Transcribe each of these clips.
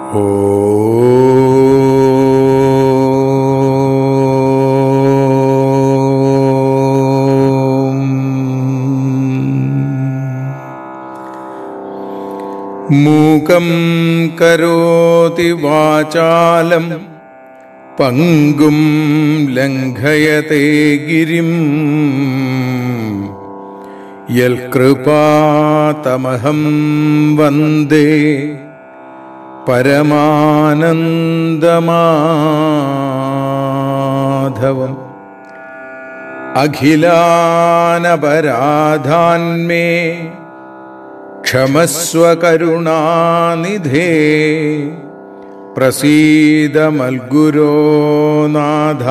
മൂകം കരോതി വാചാലം പങ്കും ലംഘയത്തെ ഗിരിം യൽകൃപാതമഹം വന്ദേ പരമാനന്ദമാധവം അഖിലാനപരാധാന്മേ ക്ഷമസ്വ കരുണാനിധേ പ്രസീദ മൽഗുരോ നാഥ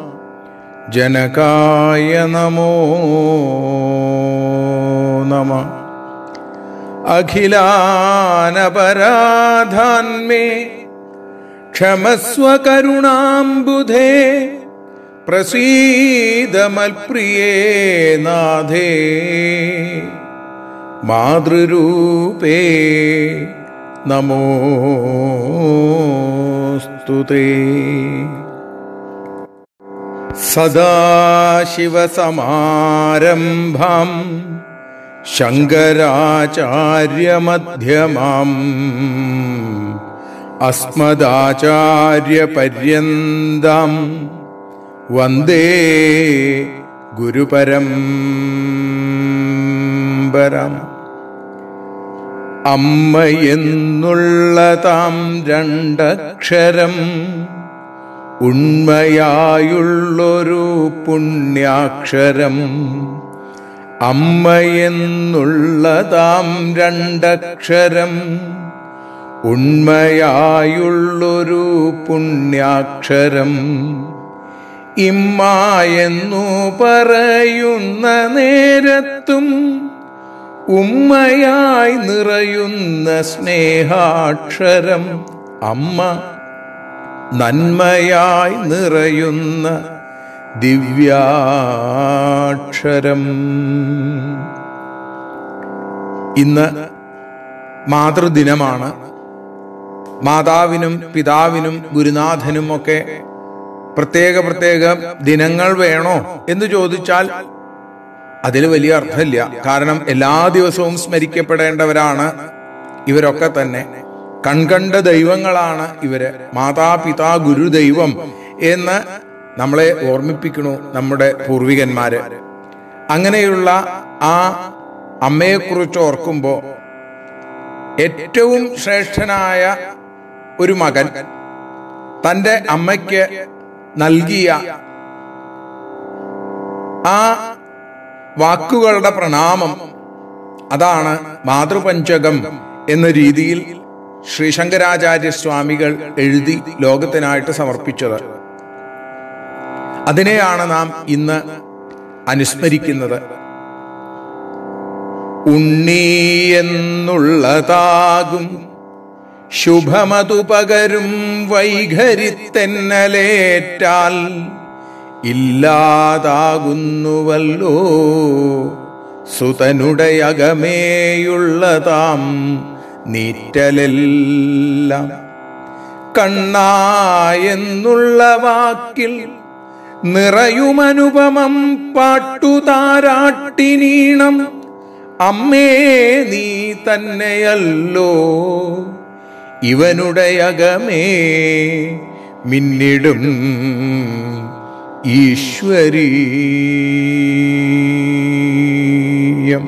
ജനകായ നമോ നമ അഖിലാനപരാധാന്മേ ക്ഷമസ്വ കരുണാംബുധേ പ്രസീദമൽപ്രിയേ നാഥേ മാതൃരൂപേ നമോസ്തുതേ സദാശിവസമാരംഭം ശങ്കരാചാര്യമധ്യമാം അസ്മദാചാര്യപര്യന്തം വന്ദേ ഗുരുപരം പരം അമ്മയെന്നുള്ളതാം രണ്ടക്ഷരം ഉണ്മയായുള്ളൊരു പുണ്യാക്ഷരം അമ്മയെന്നുള്ളതാം രണ്ടക്ഷരം ഉണ്മയായുള്ളൊരു പുണ്യാക്ഷരം ഇമ്മായെന്നു പറയുന്ന നേരത്തും ഉമ്മയായി നിറയുന്ന സ്നേഹാക്ഷരം അമ്മ നന്മയായി നിറയുന്ന ദിവ്യാക്ഷരം ഇന്ന് മാതൃദിനമാണ് മാതാവിനും പിതാവിനും ഗുരുനാഥനും ഒക്കെ പ്രത്യേക പ്രത്യേക ദിനങ്ങൾ വേണോ എന്ന് ചോദിച്ചാൽ അതിൽ വലിയ അർത്ഥമില്ല കാരണം എല്ലാ ദിവസവും സ്മരിക്കപ്പെടേണ്ടവരാണ് ഇവരൊക്കെ തന്നെ കൺകണ്ട ദൈവങ്ങളാണ് ഇവര് മാതാപിതാ ഗുരുദൈവം എന്ന് നമ്മളെ ഓർമ്മിപ്പിക്കണു നമ്മുടെ പൂർവികന്മാര് അങ്ങനെയുള്ള ആ അമ്മയെക്കുറിച്ച് ഓർക്കുമ്പോൾ ഏറ്റവും ശ്രേഷ്ഠനായ ഒരു മകൻ തൻ്റെ അമ്മയ്ക്ക് നൽകിയ ആ വാക്കുകളുടെ പ്രണാമം അതാണ് മാതൃപഞ്ചകം എന്ന രീതിയിൽ ശ്രീശങ്കരാചാര്യ സ്വാമികൾ എഴുതി ലോകത്തിനായിട്ട് സമർപ്പിച്ചത് അതിനെയാണ് നാം ഇന്ന് അനുസ്മരിക്കുന്നത് ഉണ്ണി എന്നുള്ളതാകും ശുഭമതു പകരും വൈഖരിത്തെന്നലേറ്റാൽ ഇല്ലാതാകുന്നുവല്ലോ സുതനുടയകമേയുള്ളതാം നീറ്റലെല്ലാം കണ്ണായെന്നുള്ള വാക്കിൽ നിറയുമനുപമം പാട്ടുതാരാട്ടിനീണം അമ്മേ നീ തന്നെയല്ലോ ഇവനുടയകമേ മിന്നിടും ഈശ്വരീയം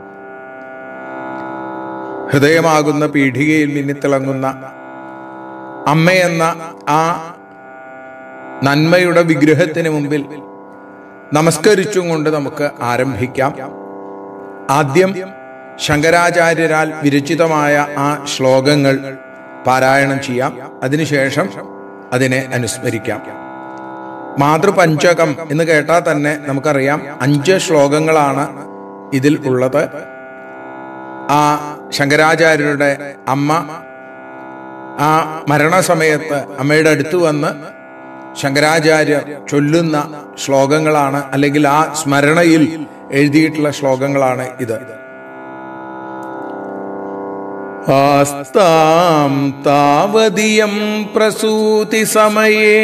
ഹൃദയമാകുന്ന പീഠികയിൽ മിന്നിത്തിളങ്ങുന്ന അമ്മയെന്ന ആ നന്മയുടെ വിഗ്രഹത്തിന് മുമ്പിൽ നമസ്കരിച്ചും കൊണ്ട് നമുക്ക് ആരംഭിക്കാം ആദ്യം ശങ്കരാചാര്യരാൽ വിരചിതമായ ആ ശ്ലോകങ്ങൾ പാരായണം ചെയ്യാം അതിനുശേഷം അതിനെ അനുസ്മരിക്കാം മാതൃപഞ്ചകം എന്ന് കേട്ടാൽ തന്നെ നമുക്കറിയാം അഞ്ച് ശ്ലോകങ്ങളാണ് ഇതിൽ ഉള്ളത് ആ ശങ്കരാചാര്യരുടെ അമ്മ ആ മരണസമയത്ത് അമ്മയുടെ അടുത്ത് വന്ന് ശങ്കരാചാര്യർ ചൊല്ലുന്ന ശ്ലോകങ്ങളാണ് അല്ലെങ്കിൽ ആ സ്മരണയിൽ എഴുതിയിട്ടുള്ള ശ്ലോകങ്ങളാണ് ഇത് ആസ്താം താവതിയം പ്രസൂതി സമയേ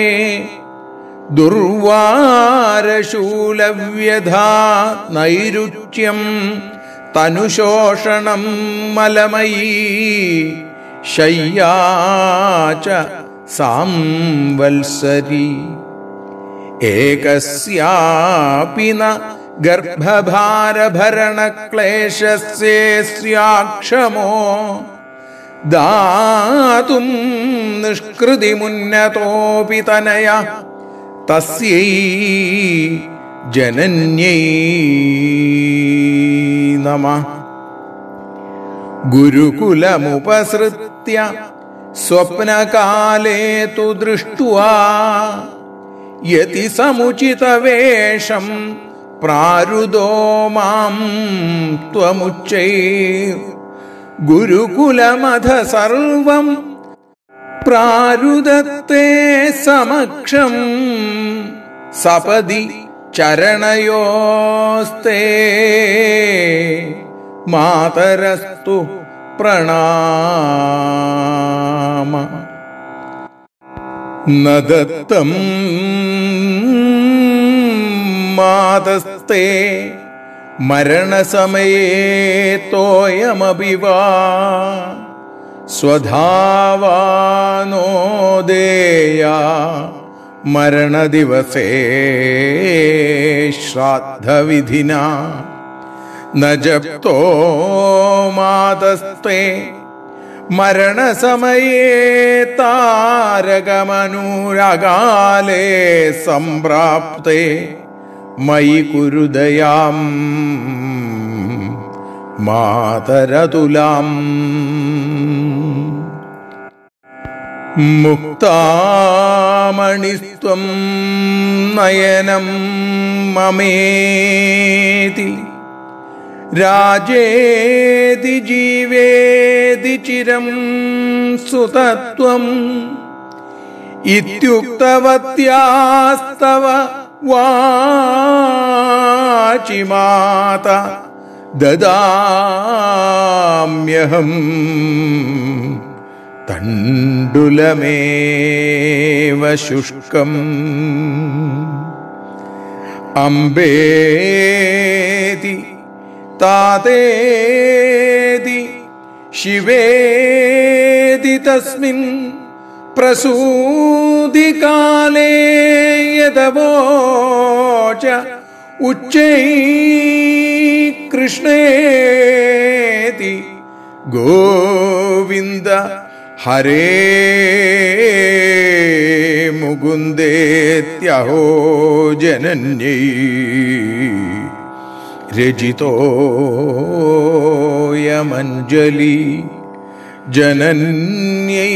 ദുർവാരശൂലവ്യധാ നൈരുച്യം തനുശോഷണം മലമയീ ശയ്യാച സാംവത്സരി ഏകസ്യാപി ന ഗർഭഭാരഭരണക്ലേശസ്യേസ്യാക്ഷമോ ദാതും നിഷ്കൃതിമുന്നതോപി തനയ തസ്യൈ ജനന്യൈ നമ ഗുരുകുലമുപസൃത്യ സ്വപ്നകാലേ തു ദൃഷ്ട്വാ യതി സമുചിതവേഷം പ്രാരുദോ മാം ത്വമുച്ചൈ ഗുരുകുലമധ സർവം പ്രാരുദത്തെ സമക്ഷം സപതി ചരണയോസ്തേ മാതരസ്തു പ്രണാമ നദത്തം മാതസ്തേ മരണസമയേ തോയമഭിവാ സ്വധാവാനോദേയ മരണദിവസേ ശ്രാദ്ധവിധിന ന ജപ്തോ മാതസ്തേ മരണസമയേ താരകമനുരകാലേ സംപ്രാപ്തേ മയി കുരുദയാം മാതരതുലാം മുക്താമണിസ്ത്വം നയനം മമേതി രാജേതി ജീവേതി ചിരം സുതത്വം ഇത്യുക്തവത്യാസ്തവ വാചി മാത ദദാമ്യഹം തണ്ടുലമേവ ശുഷ്കം അംബേതി താതേതി ശിവേതി തസ്മിൻ പ്രസൂതികാലേ യദവോച ഉച്ചൈ കൃഷ്ണേതി ഗോവിന്ദ ഹരേ മുകുന്ദേത്യഹോ ജനന്യൈ രചിതോയമഞ്ജലി ജനന്യൈ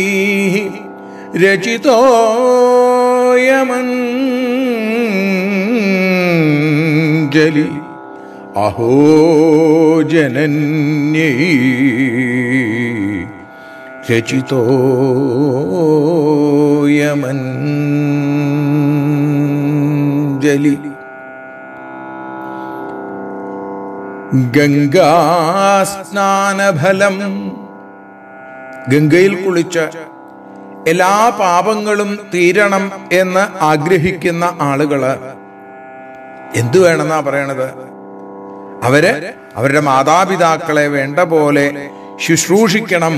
രചിതോയമഞ്ജലി അഹോ ജനന്യൈ രചിതോയമഞ്ജലി ഗംഗാസ്നാനഫലം ഗംഗയിൽ കുളിച്ച് എല്ലാ പാപങ്ങളും തീരണം എന്ന് ആഗ്രഹിക്കുന്ന ആളുകള് എന്തു വേണമെന്നാ പറയണത് അവര് അവരുടെ മാതാപിതാക്കളെ വേണ്ട പോലെ ശുശ്രൂഷിക്കണം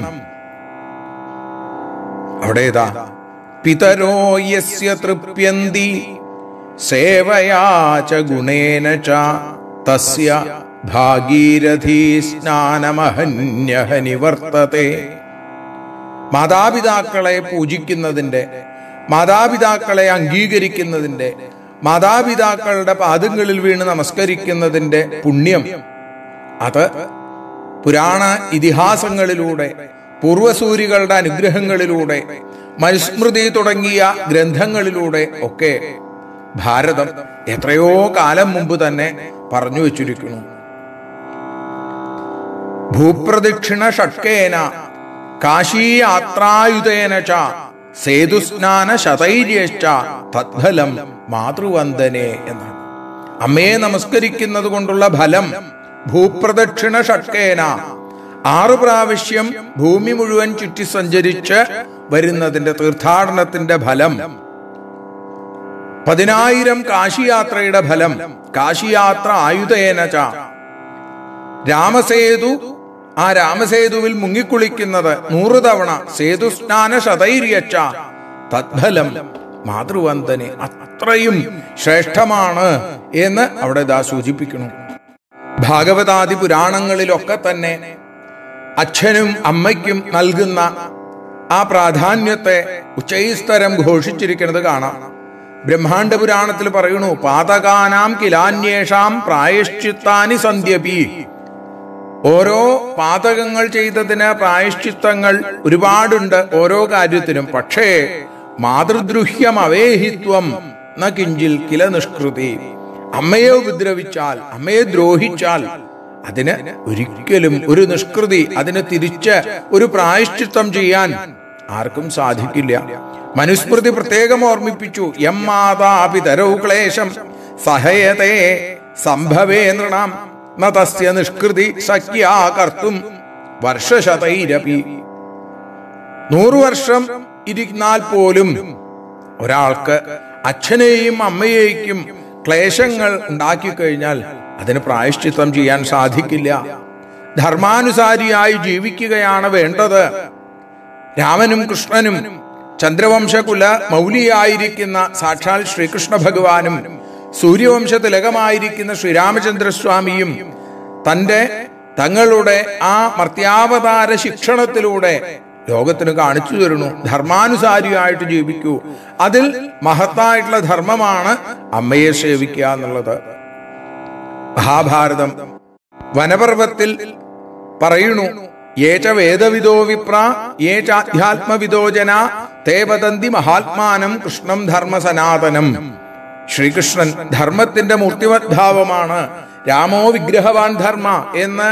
അവിടെ ഇതാ പിതരോ യസ്യ തൃപ്യന്തി സേവയാ ച ഗുണേന ച തസ്യ ഭാഗീരഥീ സ്നാനമഹന്യഹനി വർത്തത്തെ മാതാപിതാക്കളെ പൂജിക്കുന്നതിൻ്റെ മാതാപിതാക്കളെ അംഗീകരിക്കുന്നതിൻ്റെ മാതാപിതാക്കളുടെ പാദങ്ങളിൽ വീണ് നമസ്കരിക്കുന്നതിൻ്റെ പുണ്യം അത് പുരാണ ഇതിഹാസങ്ങളിലൂടെ പൂർവസൂരികളുടെ അനുഗ്രഹങ്ങളിലൂടെ മനുസ്മൃതി തുടങ്ങിയ ഗ്രന്ഥങ്ങളിലൂടെ ഒക്കെ ഭാരതം എത്രയോ കാലം മുമ്പ് തന്നെ പറഞ്ഞു വച്ചിരിക്കുന്നു ഭൂപ്രദക്ഷിണ ഷട്കേന കാശീയാത്രായുധേന ച സേതുസ്നാന ശതൈര്യശ്ച തദ്ഫലം മാതൃവന്ദനെ എന്നാണ് അമ്മയെ നമസ്കരിക്കുന്നത് കൊണ്ടുള്ള ഫലം ഭൂപ്രദക്ഷിണ ഷട്കേന ആറു പ്രാവശ്യം ഭൂമി മുഴുവൻ ചുറ്റി സഞ്ചരിച്ച് വരുന്നതിന്റെ തീർത്ഥാടനത്തിന്റെ ഫലം പതിനായിരം കാശിയാത്രയുടെ ഫലം കാശിയാത്ര ആയുധേനച രാമസേതു ആ രാമസേതുവിൽ മുങ്ങിക്കുളിക്കുന്നത് നൂറു തവണ സേതുസ്നാന ശതൈര്യച്ച തദ്ഫലം മാതൃവന്ദനെ അത്രയും ശ്രേഷ്ഠമാണ് എന്ന് അവിടെ ഇതാ സൂചിപ്പിക്കുന്നു ഭാഗവതാദി പുരാണങ്ങളിലൊക്കെ തന്നെ അച്ഛനും അമ്മയ്ക്കും നൽകുന്ന ആ പ്രാധാന്യത്തെ ഉച്ചൈസ്തരം ഘോഷിച്ചിരിക്കുന്നത് കാണാം ബ്രഹ്മാണ്ഡ പുരാണത്തിൽ പറയുന്നു പാതകാനാം കിലാന്യേഷാം പ്രായശ്ചിത്താനി സന്ധ്യപി ഓരോ പാതകങ്ങൾ ചെയ്തതിന് പ്രായശ്ചിത്തങ്ങൾ ഒരുപാടുണ്ട് ഓരോ കാര്യത്തിനും പക്ഷേ മാതൃദ്രുഹ്യം അവേഹിത്വം ന കിഞ്ചിൽ കില നിഷ്കൃതി അമ്മയെ ഉപദ്രവിച്ചാൽ അമ്മയെ ദ്രോഹിച്ചാൽ അതിന് ഒരിക്കലും ഒരു നിഷ്കൃതി അതിന് തിരിച്ച് ഒരു പ്രായശ്ചിത്തം ചെയ്യാൻ ആർക്കും സാധിക്കില്ല മനുസ്മൃതി പ്രത്യേകം ഓർമ്മിപ്പിച്ചു എം മാതാപിതരൗ ക്ലേശം സഹയതേ സംഭവേ നൃണാം ന തസ്യ നിഷ്കൃതി സഖ്യാ കർത്തും വർഷശതൈരപി നൂറു വർഷം ഇരുന്നാൽ പോലും ഒരാൾക്ക് അച്ഛനെയും അമ്മയെയും ക്ലേശങ്ങൾ ഉണ്ടാക്കി കഴിഞ്ഞാൽ അതിന് പ്രായശ്ചിത്തം ചെയ്യാൻ സാധിക്കില്ല ധർമാനുസാരിയായി ജീവിക്കുകയാണ് വേണ്ടത് രാമനും കൃഷ്ണനും ചന്ദ്രവംശകുല മൗലിയായിരിക്കുന്ന സാക്ഷാൽ ശ്രീകൃഷ്ണ ഭഗവാനും സൂര്യവംശ തിലകമായിരിക്കുന്ന ശ്രീരാമചന്ദ്രസ്വാമിയും തന്റെ തങ്ങളുടെ ആ മർത്യാവതാര ശിക്ഷണത്തിലൂടെ ലോകത്തിന് കാണിച്ചു തരുന്നു ധർമാനുസാരിയായിട്ട് ജീവിക്കൂ അതിൽ മഹത്തായിട്ടുള്ള ധർമ്മമാണ് അമ്മയെ സേവിക്കുക എന്നുള്ളത് മഹാഭാരതം വനപർവത്തിൽ പറയുന്നു ഏച വേദവിദോ വിപ്ര ഏച അധ്യാത്മവിദോ ജന തേ വദന്തി മഹാത്മാനം കൃഷ്ണം ധർമ്മ സനാതനം ശ്രീകൃഷ്ണൻ ധർമ്മത്തിന്റെ മൂർത്തിവദ്ഭാവമാണ് രാമോ വിഗ്രഹവാൻ ധർമ്മ എന്ന്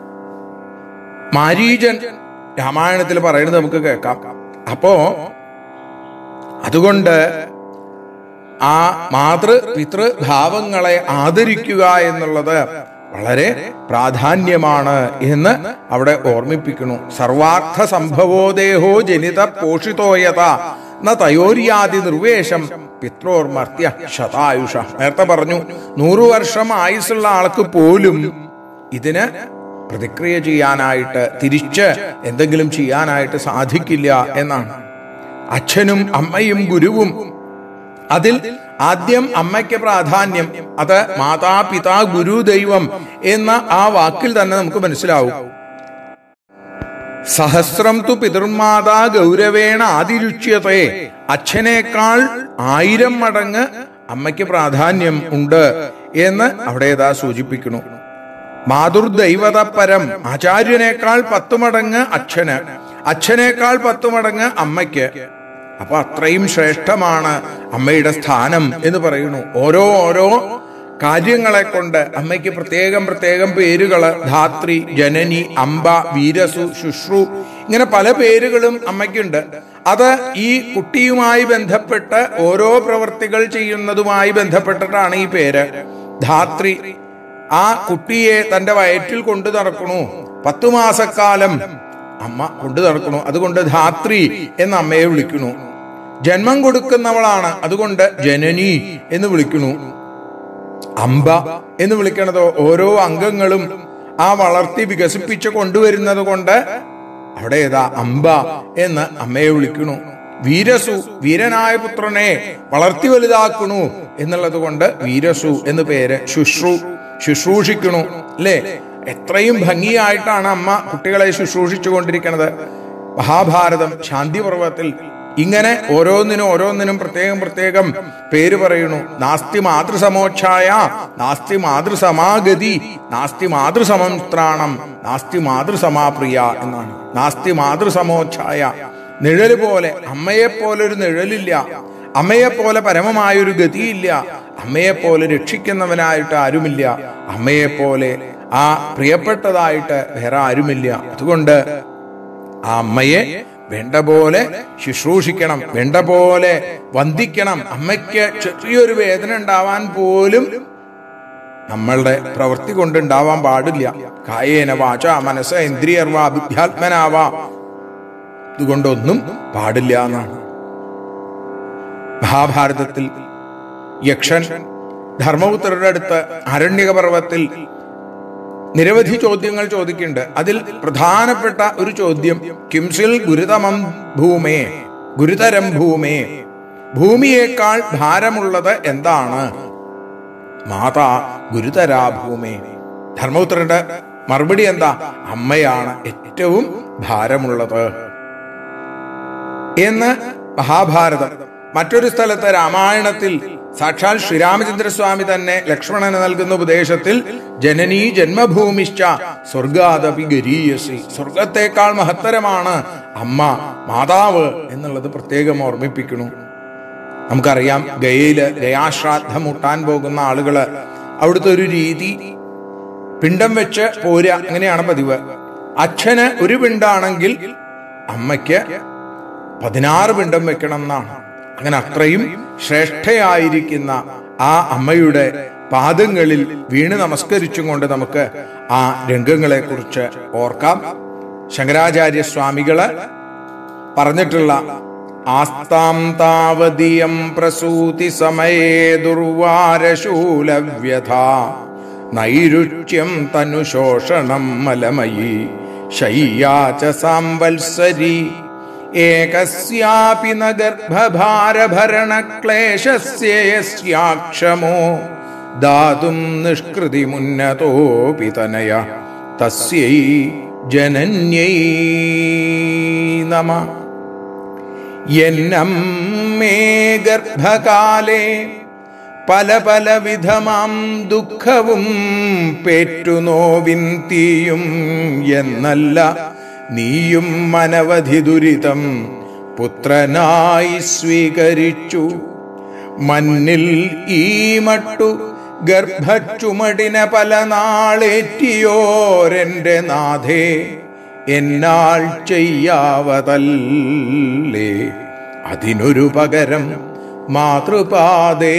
മാരീജൻ രാമായണത്തിൽ പറയുന്നത് നമുക്ക് കേൾക്കാം അപ്പോ അതുകൊണ്ട് ആ മാതൃ പിതൃഭാവങ്ങളെ ആദരിക്കുക എന്നുള്ളത് വളരെ പ്രാധാന്യമാണ് എന്ന് അവിടെ ഓർമ്മിപ്പിക്കുന്നു സർവാർത്ഥ സംഭവോദേഹോ ജനിത പോഷിതോയത ന തയോര്യാദി നിർവേശം പിത്രോർമർത്യ ശതായുഷ നേരത്തെ പറഞ്ഞു നൂറു വർഷം ആയുസുള്ള ആൾക്ക് പോലും ഇതിന് പ്രതിക്രിയ ചെയ്യാനായിട്ട് തിരിച്ച് എന്തെങ്കിലും ചെയ്യാനായിട്ട് സാധിക്കില്ല എന്നാണ് അച്ഛനും അമ്മയും ഗുരുവും അതിൽ ആദ്യം അമ്മയ്ക്ക് പ്രാധാന്യം അത് മാതാപിതാ ഗുരു ദൈവം എന്ന ആ വാക്കിൽ തന്നെ നമുക്ക് മനസ്സിലാവും സഹസ്രം തു പിതൃമാതാ ഗൗരവേണ ആദിരുച്യത്തെ അച്ഛനേക്കാൾ ആയിരം മടങ്ങ് അമ്മയ്ക്ക് പ്രാധാന്യം ഉണ്ട് എന്ന് അവിടെ ഏതാ സൂചിപ്പിക്കുന്നു മാതൃദൈവതപരം ആചാര്യനേക്കാൾ പത്തു മടങ്ങ് അച്ഛന് അച്ഛനേക്കാൾ പത്തു മടങ്ങ് അമ്മയ്ക്ക് അപ്പൊ അത്രയും ശ്രേഷ്ഠമാണ് അമ്മയുടെ സ്ഥാനം എന്ന് പറയുന്നു ഓരോ ഓരോ കാര്യങ്ങളെ കൊണ്ട് അമ്മയ്ക്ക് പ്രത്യേകം പ്രത്യേകം പേരുകള് ധാത്രി ജനനി അംബ വീരസു ശുശ്രു ഇങ്ങനെ പല പേരുകളും അമ്മയ്ക്കുണ്ട് അത് ഈ കുട്ടിയുമായി ബന്ധപ്പെട്ട് ഓരോ പ്രവൃത്തികൾ ചെയ്യുന്നതുമായി ബന്ധപ്പെട്ടിട്ടാണ് ഈ പേര് ധാത്രി ആ കുട്ടിയെ തന്റെ വയറ്റിൽ കൊണ്ടു നടക്കണു പത്തു മാസക്കാലം അമ്മ കൊണ്ടു നടക്കണു അതുകൊണ്ട് ധാത്രി എന്ന് അമ്മയെ വിളിക്കുന്നു ജന്മം കൊടുക്കുന്നവളാണ് അതുകൊണ്ട് ജനനി എന്ന് വിളിക്കുന്നു അമ്പ എന്ന് വിളിക്കണതോ ഓരോ അംഗങ്ങളും ആ വളർത്തി വികസിപ്പിച്ച് കൊണ്ടുവരുന്നത് കൊണ്ട് അവിടെ ഏതാ അമ്പ എന്ന് അമ്മയെ വിളിക്കണു വീരസു വീരനായ പുത്രനെ വളർത്തി വലുതാക്കണു എന്നുള്ളത് കൊണ്ട് വീരസു എന്ന് പേര് ശുശ്രു ശുശ്രൂഷിക്കണു അല്ലേ എത്രയും ഭംഗിയായിട്ടാണ് അമ്മ കുട്ടികളെ ശുശ്രൂഷിച്ചു കൊണ്ടിരിക്കുന്നത് മഹാഭാരതം ശാന്തിപർവത്തിൽ ഇങ്ങനെ ഓരോന്നിനും ഓരോന്നിനും പ്രത്യേകം പ്രത്യേകം പേര് പറയുന്നു നാസ്തി മാതൃസമോച്ഛായ നാസ്തി മാതൃസമാഗതി നാസ്തി മാതൃസമംത്രാണം നാസ്തി മാതൃസമാപ്രിയ എന്നാണ് നാസ്തി മാതൃസമോച്ഛായ നിഴല് പോലെ അമ്മയെ പോലെ ഒരു നിഴലില്ല അമ്മയെ പോലെ പരമമായൊരു ഗതിയില്ല അമ്മയെ പോലെ രക്ഷിക്കുന്നവനായിട്ട് ആരുമില്ല അമ്മയെ പോലെ ആ പ്രിയപ്പെട്ടതായിട്ട് വേറെ ആരുമില്ല അതുകൊണ്ട് ആ അമ്മയെ വേണ്ട പോലെ ശുശ്രൂഷിക്കണം വേണ്ട പോലെ വന്ദിക്കണം അമ്മയ്ക്ക് ചെറിയൊരു വേദന ഉണ്ടാവാൻ പോലും നമ്മളുടെ പ്രവൃത്തി കൊണ്ടുണ്ടാവാൻ പാടില്ല കായേന വാച മനസ്സ് ഇന്ദ്രിയർവാ ബുദ്ധ്യാത്മനാവാ ഇതുകൊണ്ടൊന്നും പാടില്ല എന്നാണ് മഹാഭാരതത്തിൽ യക്ഷൻ ധർമ്മപുത്രരുടെ അടുത്ത് അരണ്യക പർവ്വത്തിൽ നിരവധി ചോദ്യങ്ങൾ ചോദിക്കുന്നുണ്ട് അതിൽ പ്രധാനപ്പെട്ട ഒരു ചോദ്യം കിംസിൽ ഗുരുതമം ഭൂമേ ഗുരുതരം ഭൂമേ ഭൂമിയേക്കാൾ ഭാരമുള്ളത് എന്താണ് മാതാ ഗുരുതരാ ഭൂമേ ധർമ്മപുത്രന്റെ മറുപടി എന്താ അമ്മയാണ് ഏറ്റവും ഭാരമുള്ളത് എന്ന് മഹാഭാരതം മറ്റൊരു സ്ഥലത്ത് രാമായണത്തിൽ സാക്ഷാൽ ശ്രീരാമചന്ദ്രസ്വാമി തന്നെ ലക്ഷ്മണന് നൽകുന്ന ഉപദേശത്തിൽ ജനനീ ജന്മഭൂമിശ്ച സ്വർഗാദപി ഗരീയസി സ്വർഗത്തേക്കാൾ മഹത്തരമാണ് അമ്മ മാതാവ് എന്നുള്ളത് പ്രത്യേകം ഓർമ്മിപ്പിക്കുന്നു നമുക്കറിയാം ഗയയില് ഗയാശ്രാദ്ധം മുട്ടാൻ പോകുന്ന ആളുകള് അവിടുത്തെ ഒരു രീതി പിണ്ടം വെച്ച് പോരുക അങ്ങനെയാണ് പതിവ് അച്ഛന് ഒരു പിണ്ടാണെങ്കിൽ അമ്മയ്ക്ക് പതിനാറ് പിണ്ടം വെക്കണം എന്നാണ് അങ്ങനെ അത്രയും ശ്രേഷ്ഠയായിരിക്കുന്ന ആ അമ്മയുടെ പാദങ്ങളിൽ വീണ് നമസ്കരിച്ചും കൊണ്ട് നമുക്ക് ആ രംഗങ്ങളെ കുറിച്ച് ഓർക്കാം ശങ്കരാചാര്യ സ്വാമികള് പറഞ്ഞിട്ടുള്ള ആസ്താം താവതീയം പ്രസൂതി സമയേ ദുർവാരശൂലവ്യഥ നൈരുച്യം തനുശോഷണം മലമയി ശയ്യാച സാംവത്സരി ഏകസ്യാപി ന ഗർഭഭാരഭരണക്ലേശസ്യേയസ്യാക്ഷമോ ദാതും നിഷ്കൃതിമുന്നതോപി തനയ തസ്യൈ ജനന്യൈ നമ എന്നമ്മേ ഗർഭകാലേ പല പല വിധമാം ദുഃഖവും പേറ്റുനോവിൻ തീയും എന്നല്ല നീയും അനവധി ദുരിതം പുത്രനായി സ്വീകരിച്ചു മണ്ണിൽ ഈ മട്ടു ഗർഭച്ചുമടിന പല നാളേറ്റിയോരെന്റെ നാഥേ എന്നാൽ ചെയ്യാവതല്ലേ അതിനൊരു പകരം മാതൃപാദേ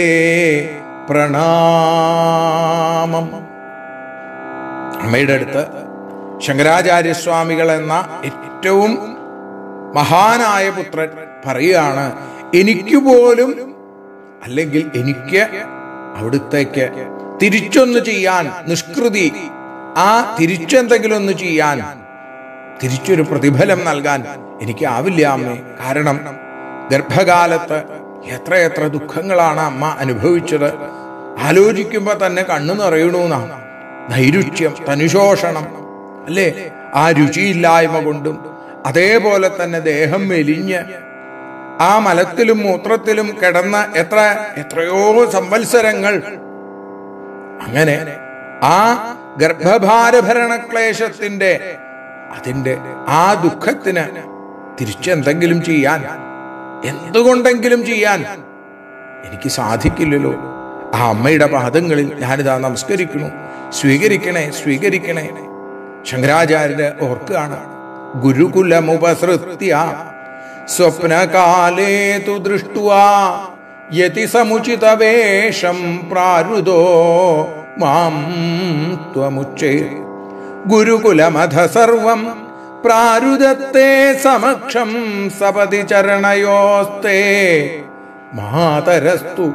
പ്രണാമം അമ്മയുടെ അടുത്ത് ശങ്കരാചാര്യസ്വാമികൾ എന്ന ഏറ്റവും മഹാനായ പുത്രൻ പറയുകയാണ് എനിക്ക് പോലും അല്ലെങ്കിൽ എനിക്ക് അവിടുത്തേക്ക് തിരിച്ചൊന്ന് ചെയ്യാൻ നിഷ്കൃതി ആ തിരിച്ചെന്തെങ്കിലും ഒന്ന് ചെയ്യാൻ തിരിച്ചൊരു പ്രതിഫലം നൽകാൻ എനിക്ക് ആവില്ല അമ്മേ കാരണം ഗർഭകാലത്ത് എത്രയെത്ര ദുഃഖങ്ങളാണ് അമ്മ അനുഭവിച്ചത് ആലോചിക്കുമ്പോ തന്നെ കണ്ണു നിറയണൂന്നാണ് നൈരുച്യം തനുശോഷണം അല്ലേ ആ രുചിയില്ലായ്മ കൊണ്ടും അതേപോലെ തന്നെ ദേഹം മെലിഞ്ഞ് ആ മലത്തിലും മൂത്രത്തിലും കിടന്ന എത്ര എത്രയോ സംവത്സരങ്ങൾ അങ്ങനെ ആ ഗർഭഭാരഭരണക്ലേശത്തിന്റെ അതിന്റെ ആ ദുഃഖത്തിന് തിരിച്ചെന്തെങ്കിലും ചെയ്യാൻ എന്തുകൊണ്ടെങ്കിലും ചെയ്യാൻ എനിക്ക് സാധിക്കില്ലല്ലോ ആ അമ്മയുടെ പാദങ്ങളിൽ ഞാനിതാ നമസ്കരിക്കുന്നു സ്വീകരിക്കണേ സ്വീകരിക്കണേ ശങ്കരാചാര്യര് ഓർക്കുകയാണ് ഗുരുകുലമുപസൃത്യ സ്വപ്നകാലേ തു ദൃഷ്ടുവാ യതി സമുചിതവേഷം പ്രാരുതോ മാം ത്വമുച്ചേ ഗുരുകുലമധ സർവം പ്രാരുദത്തെ സമക്ഷം സപതി ചരണയോസ്തേ മാതരസ്തു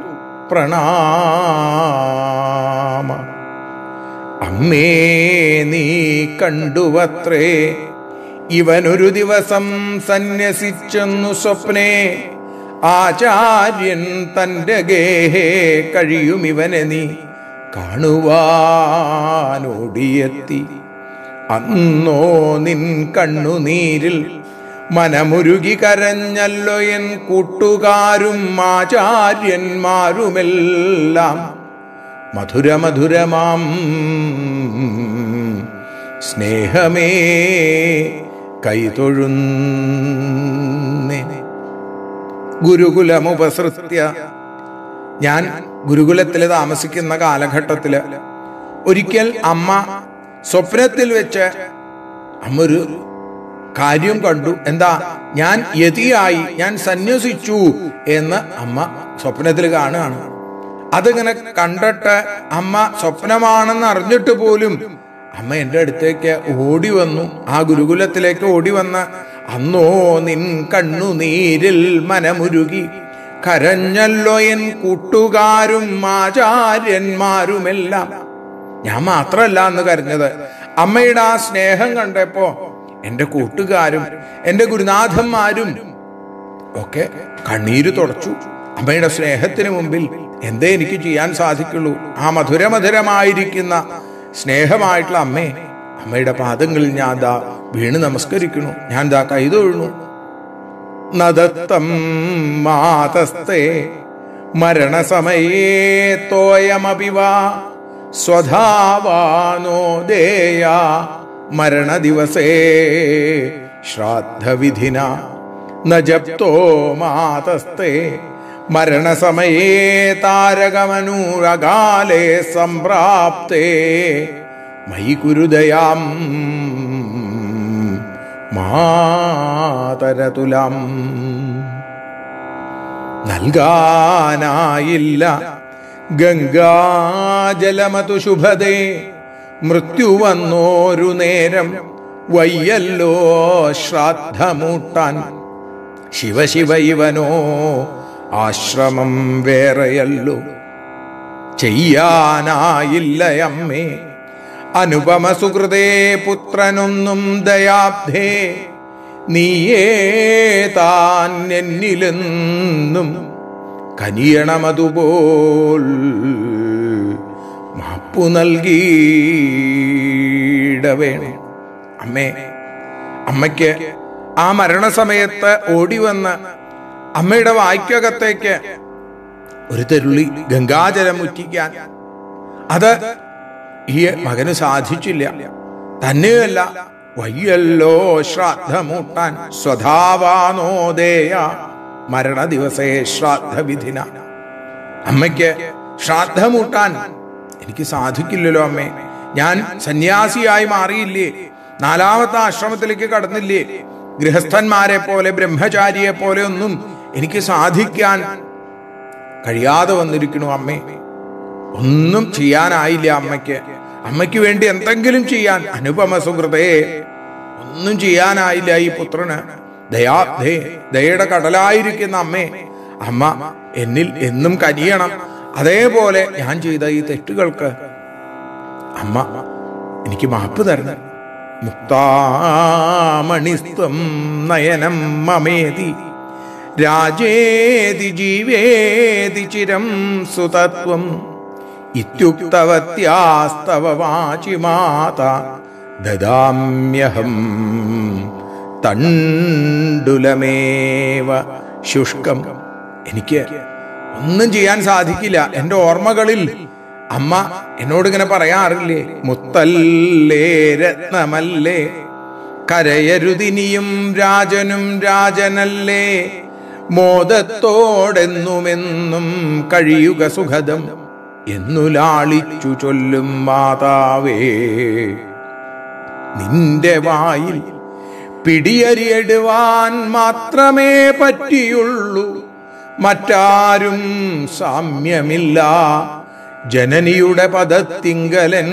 പ്രണാമ അമ്മേ നീ കണ്ടുവത്രേ ഇവനൊരു ദിവസം സന്യസിച്ചെന്നു സ്വപ്നേ ആചാര്യൻ തന്റെ ഗേഹേ കഴിയും ഇവനെ നീ കാണുവാനോടിയെത്തി അന്നോ നിൻ കണ്ണുനീരിൽ മനമുരുകി കരഞ്ഞല്ലോ എൻ കൂട്ടുകാരും ആചാര്യന്മാരുമെല്ലാം മധുരമധുരമാം സ്നേഹമേ കൈതൊഴുന്നേ ഗുരുകുലമുപസൃത്യ ഞാൻ ഗുരുകുലത്തിൽ താമസിക്കുന്ന കാലഘട്ടത്തില് ഒരിക്കൽ അമ്മ സ്വപ്നത്തിൽ വെച്ച് അമ്മ ഒരു കാര്യം കണ്ടു എന്താ ഞാൻ യതിയായി ഞാൻ സന്യസിച്ചു എന്ന് അമ്മ സ്വപ്നത്തിൽ കാണുകയാണ് അതിങ്ങനെ കണ്ടിട്ട് അമ്മ സ്വപ്നമാണെന്ന് അറിഞ്ഞിട്ട് പോലും അമ്മ എൻ്റെ അടുത്തേക്ക് ഓടി വന്നു ആ ഗുരുകുലത്തിലേക്ക് ഓടി വന്ന് അന്നോ നിൻ കണ്ണുനീരിൽ മനമുരുകി കരഞ്ഞല്ലോ എൻ കൂട്ടുകാരും ആചാര്യന്മാരുമെല്ലാം ഞാൻ മാത്രമല്ല എന്ന് കരഞ്ഞത് അമ്മയുടെ ആ സ്നേഹം കണ്ടപ്പോ എൻ്റെ കൂട്ടുകാരും എൻ്റെ ഗുരുനാഥന്മാരും ഒക്കെ കണ്ണീര് തുടച്ചു അമ്മയുടെ സ്നേഹത്തിന് മുമ്പിൽ എന്തേ എനിക്ക് ചെയ്യാൻ സാധിക്കുള്ളൂ ആ മധുരമധുരമായിരിക്കുന്ന സ്നേഹമായിട്ടുള്ള അമ്മേ അമ്മയുടെ പാദങ്ങളിൽ ഞാൻ ദാ വീണ് നമസ്കരിക്കുന്നു ഞാൻ ദാ കൈതൊഴുന്നു നദത്തം മാതസ്തേ മരണസമയേ തോയമപിവ സ്വധാവാനോ ദേയ മരണദിവസേ ശ്രാദ്ധവിധിന ന ജപ്തോ മാതസ്തേ മരണസമയേ താരകമനൂരകാലേ സംപ്രാപ്തേ മയി കുരുദയാം മാതരതുലം നൽകാനായില്ല ഗംഗാജലമതു ശുഭതേ മൃത്യു വന്നോരു നേരം വയ്യല്ലോ ശ്രാദ്ധമൂട്ടാൻ ശിവശിവ ഇവനോ ആശ്രമം വേറെയല്ലോ ചെയ്യാനായില്ല അമ്മേ അനുപമ സുഹൃതേ പുത്രനൊന്നും ദയാബ്ധേ നീയേ താൻ എന്നിലെന്നും കനിയണമതുപോൽ മാപ്പു നൽകിയിടവേണം അമ്മേ അമ്മയ്ക്ക് ആ മരണസമയത്ത് ഓടി വന്ന് അമ്മയുടെ വായ്ക്കകത്തേക്ക് ഒരു തെരുളി ഗംഗാജലം മുറ്റിക്കാൻ അത് ഈ മകന് സാധിച്ചില്ല തന്നെയല്ല വയ്യല്ലോ ശ്രാദ്ധമൂട്ടാൻ സ്വധാവാനോദേയ മരണ ദിവസേ ശ്രാദ്ധവിധിന അമ്മയ്ക്ക് ശ്രാദ്ധമൂട്ടാൻ എനിക്ക് സാധിക്കില്ലല്ലോ അമ്മേ ഞാൻ സന്യാസിയായി മാറിയില്ലേ നാലാമത്തെ ആശ്രമത്തിലേക്ക് കടന്നില്ലേ ഗൃഹസ്ഥന്മാരെ പോലെ ബ്രഹ്മചാരിയെ പോലെ ഒന്നും എനിക്ക് സാധിക്കാൻ കഴിയാതെ വന്നിരിക്കണു അമ്മേ ഒന്നും ചെയ്യാനായില്ല അമ്മയ്ക്ക് അമ്മയ്ക്ക് വേണ്ടി എന്തെങ്കിലും ചെയ്യാൻ അനുപമ സുഹൃതേ ഒന്നും ചെയ്യാനായില്ല ഈ പുത്രന് ദയാ ദേ ദയയുടെ കടലായിരിക്കുന്ന അമ്മേ അമ്മ എന്നിൽ എന്നും കനിയണം അതേപോലെ ഞാൻ ചെയ്ത ഈ തെറ്റുകൾക്ക് അമ്മ എനിക്ക് മാപ്പ് തരണം മുക്താമണിസ്ത്വം നയനം മമേതി രാജേതി ജീവേതി ചിരം സുതത്വം ഇത്യുക്തവത്യാസ്തവ വാചി മാത ദദാമ്യഹം തണ്ടുലമേവ ശുഷ്കം എനിക്ക് ഒന്നും ചെയ്യാൻ സാധിക്കില്ല എൻ്റെ ഓർമ്മകളിൽ അമ്മ എന്നോട് ഇങ്ങനെ പറയാറില്ലേ മുത്തല്ലേ രത്നമല്ലേ കരയരുതിനിയും രാജനും രാജനല്ലേ മോദത്തോടെന്നുമെന്നും കഴിയുക സുഖദം എന്നു ലാളിച്ചു ചൊല്ലും മാതാവേ നിന്റെ വായിൽ പിടിയരിയിടുവാൻ മാത്രമേ പറ്റിയുള്ളൂ മറ്റാരും സാമ്യമില്ല ജനനിയുടെ പദത്തിങ്കലൻ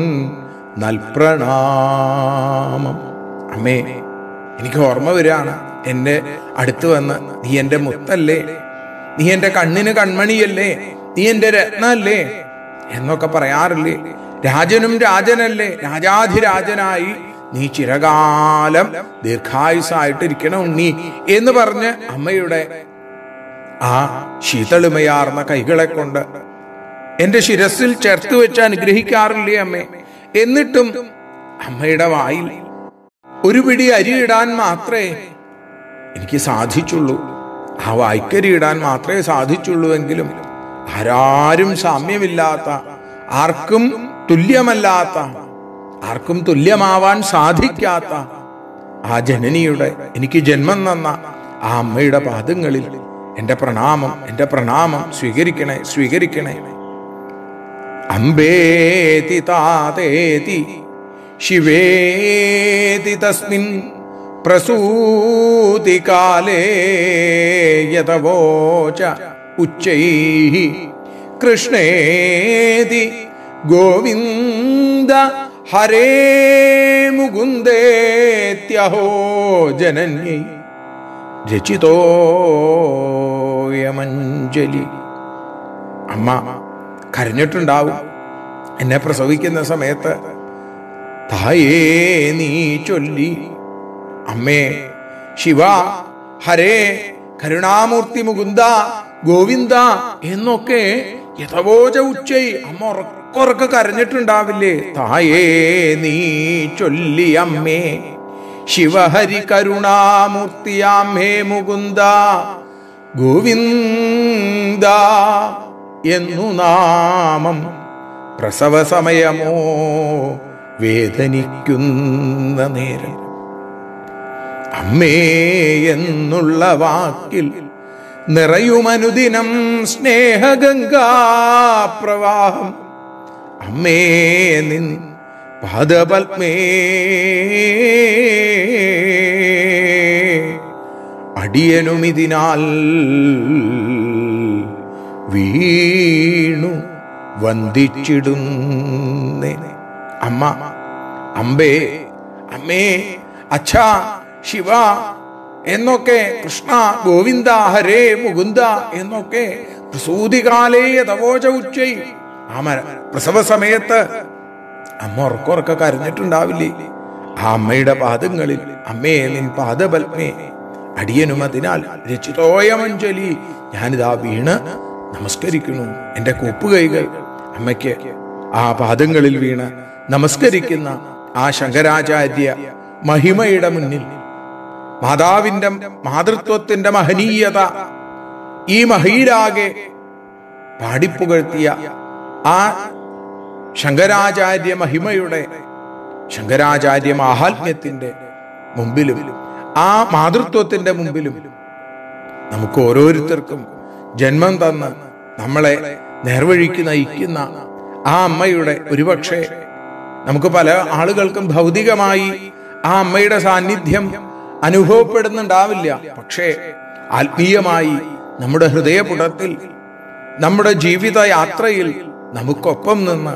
നൽപ്രണാമം അമ്മേ എനിക്ക് ഓർമ്മ വരികയാണ് എൻ്റെ അടുത്ത് വന്ന് നീ എൻ്റെ മുത്തല്ലേ നീ എൻ്റെ കണ്ണിന് കൺമണിയല്ലേ നീ എൻ്റെ രത്നല്ലേ എന്നൊക്കെ പറയാറില്ലേ രാജനും രാജനല്ലേ രാജാധിരാജനായി നീ ചിരകാലം ദീർഘായുസായിട്ടിരിക്കണം ഉണ്ണി എന്ന് പറഞ്ഞ് അമ്മയുടെ ആ ശീതളിമയാർന്ന കൈകളെ കൊണ്ട് എന്റെ ശിരസിൽ ചേർത്ത് വെച്ച് അനുഗ്രഹിക്കാറില്ലേ അമ്മേ എന്നിട്ടും അമ്മയുടെ വായിൽ ഒരു പിടി അരി ഇടാൻ മാത്രമേ എനിക്ക് സാധിച്ചുള്ളൂ ആ വായ്ക്കരി ഇടാൻ മാത്രമേ സാധിച്ചുള്ളൂ എങ്കിലും ആരാരും സാമ്യമില്ലാത്ത ആർക്കും തുല്യമല്ലാത്ത ആർക്കും തുല്യമാവാൻ സാധിക്കാത്ത ആ ജനനിയുടെ എനിക്ക് ജന്മം തന്ന ആ അമ്മയുടെ പാദങ്ങളിൽ എൻ്റെ പ്രണാമം എൻ്റെ പ്രണാമം സ്വീകരിക്കണേ സ്വീകരിക്കണേ അംബേതി താതേതി ശിവേതി തസ്മിൻ പ്രസൂതികാലേ യതവോച ഉച്ചൈ കൃഷ്ണേതി ഗോവിന്ദ ഹരേ മുകുന്ദേത്യഹോ ജനന്യൈ രചിതോയമഞ്ജലി അമ്മ കരഞ്ഞിട്ടുണ്ടാവും എന്നെ പ്രസവിക്കുന്ന സമയത്ത് തായേ നീ ചൊല്ലി അമ്മേ ശിവ ഹരേ കരുണാമൂർത്തി മുകുന്ദ ഗോവിന്ദ എന്നൊക്കെ യഥവോച ഉച്ചൈ അമ്മ ഉറക്കുറക്ക് കരഞ്ഞിട്ടുണ്ടാവില്ലേ തായേ നീ ചൊല്ലി അമ്മേ ശിവഹരി കരുണാമൂർത്തിയാം ഹേ മുകുന്ദ ഗോവിന്ദ എന്നു നാമം പ്രസവ സമയമോ വേദനിക്കുന്ന നേരം അമ്മേ എന്നുള്ള വാക്കിൽ നിറയുമനുദിനം സ്നേഹഗംഗാപ്രവാഹം അമ്മേ നിൻ പാദപത്മേ അടിയനുമിതിനാൽ വീണു വന്ദിച്ചിടുന്നേ അമ്മ അമ്പേ അമ്മേ അച്ഛ ശിവ എന്നൊക്കെ കൃഷ്ണ ഗോവിന്ദ ഹരേ മുകുന്ദ എന്നൊക്കെ പ്രസൂതികാലേ തവോച ഉച്ചൈ ആ മര പ്രസവ സമയത്ത് അമ്മ ഉറക്കുറക്ക കരഞ്ഞിട്ടുണ്ടാവില്ലേ ആ അമ്മയുടെ പാദങ്ങളിൽ അമ്മേ നിൻ പാദപത്മേ അടിയനും അതിനാൽ രചിതോയമഞ്ജലി ഞാനിതാ വീണ് നമസ്കരിക്കുന്നു എന്റെ കൂപ്പുകൈകൾ അമ്മയ്ക്ക് ആ പാദങ്ങളിൽ വീണ് നമസ്കരിക്കുന്ന ആ ശങ്കരാചാര്യ മഹിമയുടെ മുന്നിൽ മാതാവിന്റെ മാതൃത്വത്തിന്റെ മഹനീയത ഈ മഹീരാകെ പാടിപ്പുകഴ്ത്തിയ ആ ശങ്കരാചാര്യ മഹിമയുടെ ശങ്കരാചാര്യ മാഹാത്മ്യത്തിന്റെ മുമ്പിലും ആ മാതൃത്വത്തിന്റെ മുമ്പിലും നമുക്ക് ഓരോരുത്തർക്കും ജന്മം തന്ന് നമ്മളെ നേർവഴിക്ക് നയിക്കുന്ന ആ അമ്മയുടെ ഒരുപക്ഷെ നമുക്ക് പല ആളുകൾക്കും ഭൗതികമായി ആ അമ്മയുടെ സാന്നിധ്യം അനുഭവപ്പെടുന്നുണ്ടാവില്ല പക്ഷേ ആത്മീയമായി നമ്മുടെ ഹൃദയപുടത്തിൽ നമ്മുടെ ജീവിത യാത്രയിൽ നമുക്കൊപ്പം നിന്ന്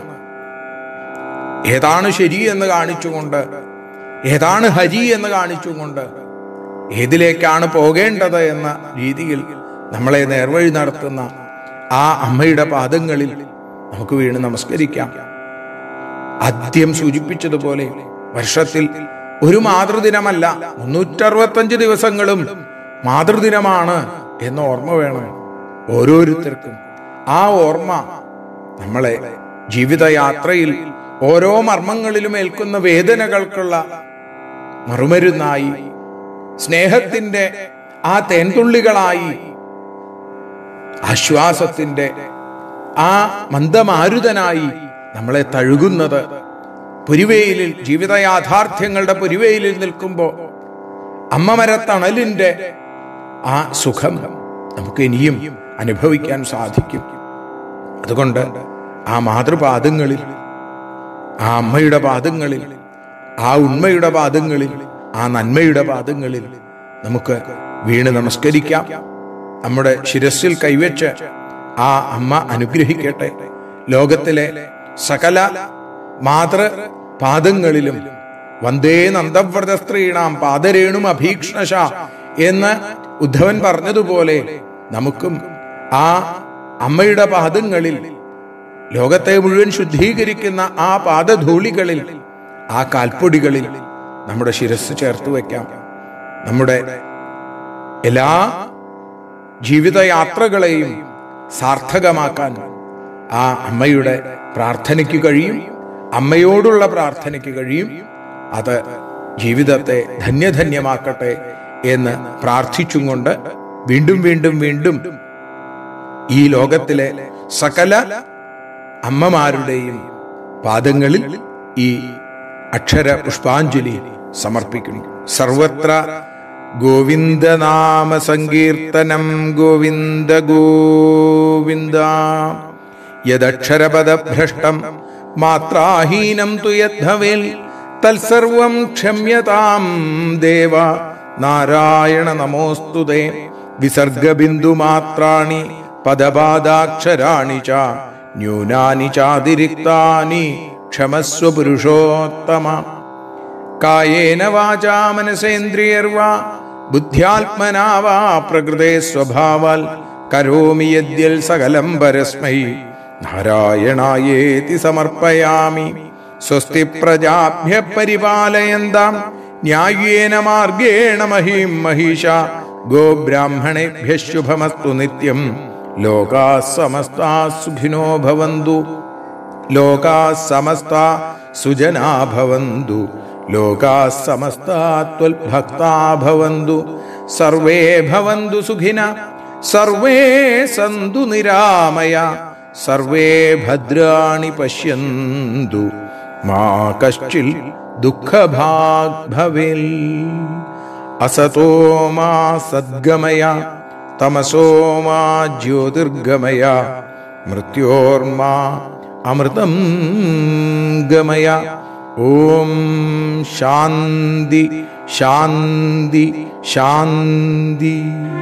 ഏതാണ് ശരി എന്ന് കാണിച്ചുകൊണ്ട് ഏതാണ് ഹരി എന്ന് കാണിച്ചുകൊണ്ട് ഏതിലേക്കാണ് പോകേണ്ടത് എന്ന രീതിയിൽ നമ്മളെ നേർവഴി നടത്തുന്ന ആ അമ്മയുടെ പാദങ്ങളിൽ നമുക്ക് വീണ് നമസ്കരിക്കാം ആദ്യം സൂചിപ്പിച്ചതുപോലെ വർഷത്തിൽ ഒരു മാതൃദിനമല്ല മുന്നൂറ്ററുപത്തഞ്ച് ദിവസങ്ങളും മാതൃദിനമാണ് എന്ന ഓർമ്മ വേണം ഓരോരുത്തർക്കും ആ ഓർമ്മ നമ്മളെ ജീവിതയാത്രയിൽ ഓരോ മർമ്മങ്ങളിലും ഏൽക്കുന്ന വേദനകൾക്കുള്ള മറുമരുന്നായി സ്നേഹത്തിന്റെ ആ തേൻതുള്ളികളായി ആശ്വാസത്തിന്റെ ആ മന്ദമാരുതനായി നമ്മളെ തഴുകുന്നത് പുരിവെയിലിൽ ജീവിത യാഥാർത്ഥ്യങ്ങളുടെ പുരിവെയിലിൽ നിൽക്കുമ്പോൾ അമ്മമരത്തണലിന്റെ ആ സുഖം നമുക്ക് ഇനിയും അനുഭവിക്കാൻ സാധിക്കും അതുകൊണ്ട് ആ മാതൃപാദങ്ങളിൽ ആ അമ്മയുടെ പാദങ്ങളിൽ ആ ഉണ്മയുടെ പാദങ്ങളിൽ ആ നന്മയുടെ പാദങ്ങളിൽ നമുക്ക് വീണ് നമസ്കരിക്കാം നമ്മുടെ ശിരസിൽ കൈവച്ച് ആ അമ്മ അനുഗ്രഹിക്കട്ടെ ലോകത്തിലെ സകല മാതൃ പാദങ്ങളിലും വന്ദേ നന്ദവ്രത സ്ത്രീണാം പാദരേണും അഭീക്ഷ്ണശ എന്ന് ഉദ്ധവൻ പറഞ്ഞതുപോലെ നമുക്കും ആ അമ്മയുടെ പാദങ്ങളിൽ ലോകത്തെ മുഴുവൻ ശുദ്ധീകരിക്കുന്ന ആ പാദധൂളികളിൽ ആ കാൽപ്പൊടികളിൽ നമ്മുടെ ശിരസ് ചേർത്ത് വയ്ക്കാം നമ്മുടെ എല്ലാ ജീവിതയാത്രകളെയും സാർത്ഥകമാക്കാൻ ആ അമ്മയുടെ പ്രാർത്ഥനയ്ക്ക് കഴിയും അമ്മയോടുള്ള പ്രാർത്ഥനയ്ക്ക് കഴിയും അത് ജീവിതത്തെ ധന്യധന്യമാക്കട്ടെ എന്ന് പ്രാർത്ഥിച്ചും കൊണ്ട് വീണ്ടും വീണ്ടും വീണ്ടും ഈ ലോകത്തിലെ സകല അമ്മമാരുടെയും പാദങ്ങളിൽ ഈ അക്ഷര പുഷ്പാഞ്ജലി സമർപ്പിക്കുന്നു സർവത്ര ഗോവിന്ദനാമ സങ്കീർത്തനം ഗോവിന്ദ ഗോവിന്ദ യദക്ഷരപദഭ്രഷ്ടം മാത്രാഹീനം തു യദ്ഭവേൽ തത്സർവം ക്ഷമ്യതാം ദേവ നാരായണ നമോസ്തുതേ വിസർഗബിന്ദുമാത്രാണി പദപാദാക്ഷരാണി ച ന്യൂനാനി ചാതിരിക്താനി ക്ഷമസ്വ പുരുഷോത്തമ കായേന വാചാ മനസേന്ദ്രിയർവാ ബുദ്ധ്യാത്മനാ വാ പ്രകൃതേ സ്വഭാവാൽ കരോമി യദ്യൽ സകലം പരസ്മൈ നാരായണായേതി സമർപ്പയാമി സ്വസ്തി പ്രജാഭ്യ പരിപാലയന്താം ന്യായേന മാർഗേണ മഹീം മഹീഷ ഗോബ്രാഹ്മണേഭ്യ ശുഭമസ്തു നിത്യം ലോകാ സമസ്താ സുഖിനോ ഭവന്തു ലോകാ സമസ്ത സുജനാ ഭവന്തു ലോകാ സമസ്ത ത്വൽഭക്താ ഭവന്തു സർവേ ഭവന്തു സുഖിന സർവേ സന്തു നിരാമയ സർവേ ഭദ്രാണി പശ്യന്തു മാ കശ്ചിൽ ദുഃഖഭാഗ് ഭവേൽ അസതോ മാ സദ്ഗമയ തമസോ മാ ജ്യോതിർഗമയ മൃത്യോർമാ അമൃതം ഗമയ ഓം ശാന്തി ശാന്തി ശാന്തി